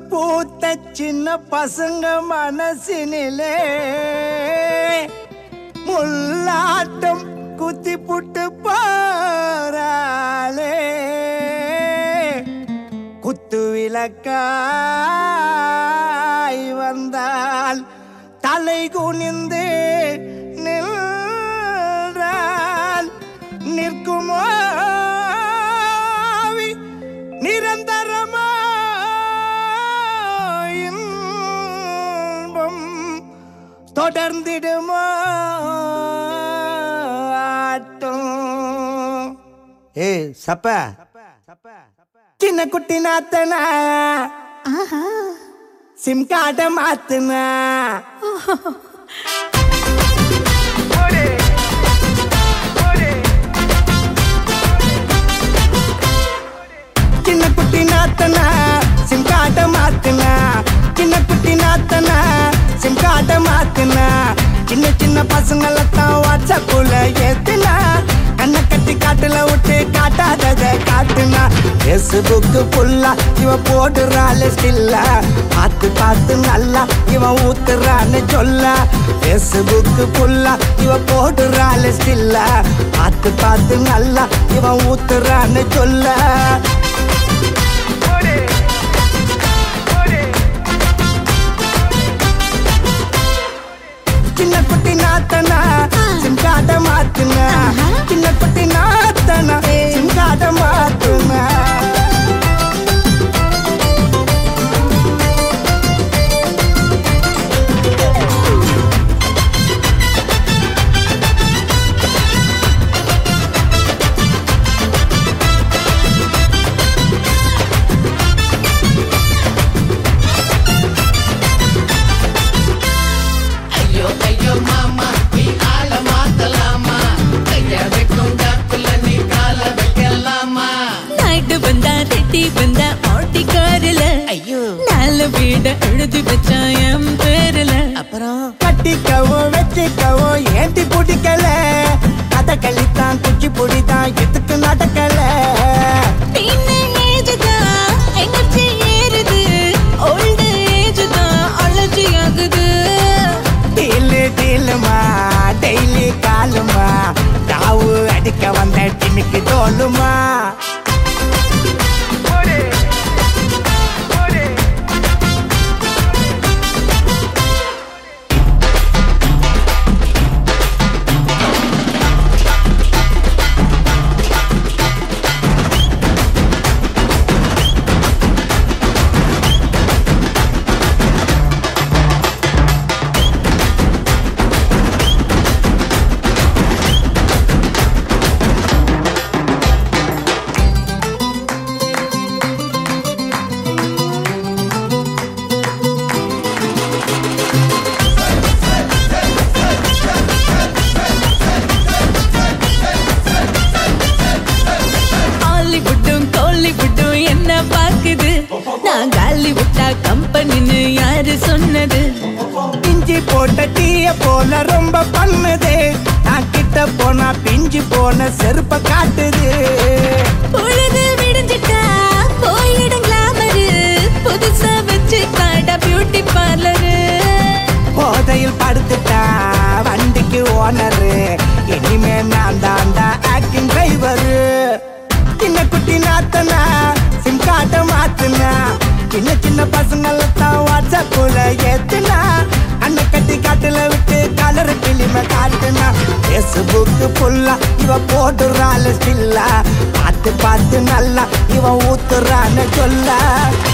பூத்த சின்ன பசங்க மனசினிலே முள்ளாட்டம் குத்தி புட்டு பாராளே குத்து விளக்காய் வந்தால் தலை குனிந்து நின்றால் நிற்குமோ ஆவி நிரந்தரமா இன்பம் தொடர்ந்திடுமோ ஆட்டம் ஏ சப்ப சின்ன குட்டி நாத்தனா சிம் கார்டை மாத்துனா சின்ன குட்டி நாத்தனா சிம் கார்டை மாத்துனா சின்ன குட்டி நாத்தனா சிம் கார்டை மாத்துனா சின்ன சின்ன பசங்களத்தான் வாட்ஸ்அப்புல ஏத்துனா கண்ணை கட்டி காட்டுல விட்டு காட்டாதத காட்டுனா ஃபேஸ்புக் ஃபுல்லா இவ போடுறாள் ஸ்டில்லா பார்த்து பார்த்து நல்லா இவன் ஊத்துறான்னு சொல்ல ஃபேஸ்புக் ஃபுல்லா இவ போடுறாள் ஸ்டில்லா பார்த்து பார்த்து நல்லா இவன் ஊத்துறான்னு சொல்ல சின்ன குட்டி நாத்தனா சிம் காட்ட மாத்துனா சின்ன குட்டி நாத்தனா சிம் காட்ட மாத்துனா ஐயோ ஐயோ மாமா நீ ஆள மாத்தலாமா கைய வைக்கும் காப்புல நீ கால வைக்கலாமா நைட்டு வந்தா ரெட்டி வந்தா ஆட்டி காருல ஐயோ நாலு வீட எழுதி வச்சா என் பேருல அப்புறம் கட்டிக்கவோ வச்சுக்கவோ ஏண்டி பிடிக்கல கதை கழித்தான் குச்சி புடிதான் எதுக்கு நடக்கல டீன் ஏஜ் தான் எனர்ஜி ஏறுது ஓல்டு ஏஜ் தான் அலர்ஜி ஆகுது டீலு டீலுமா டெய்லி காலுமா தாவு அடிக்க வந்த டிமிக்கு தோலுமா ஹாலிவுட்டும் கோலிவுட்டும் என்ன பாக்குது நான் காலி விட்டா கம்பெனின்னு யாரு சொன்னது இஞ்சி போட்ட டீய போல ரொம்ப பண்ணுது நான் கிட்ட போனா பிஞ்சு போன செருப்ப காட்டுது பொழுது விடிஞ்சிட்டா போயிடும் கிளாமரு புதுசா வச்சு காட்டா பியூட்டி பார்லரு போதையில் படுத்துட்டா வண்டிக்கு ஓனரு இனிமே நான் தாண்டா ஆக்டிங் டிரைவரு சின்ன குட்டி நாத்தனா சிம் காட்ட மாத்துனா சின்ன சின்ன பசங்களத்தான் வாட்ஸ்அப்புல ஏத்துனா அண்ணன் கட்டி காட்டுல விட்டு கலர் பிலிம காட்டுனா ஃபேஸ்புக் ஃபுல்லா இவ போடுறாள் ஸ்டில்லா பார்த்து பார்த்து நல்லா இவன் ஊத்துறான்னு சொல்ல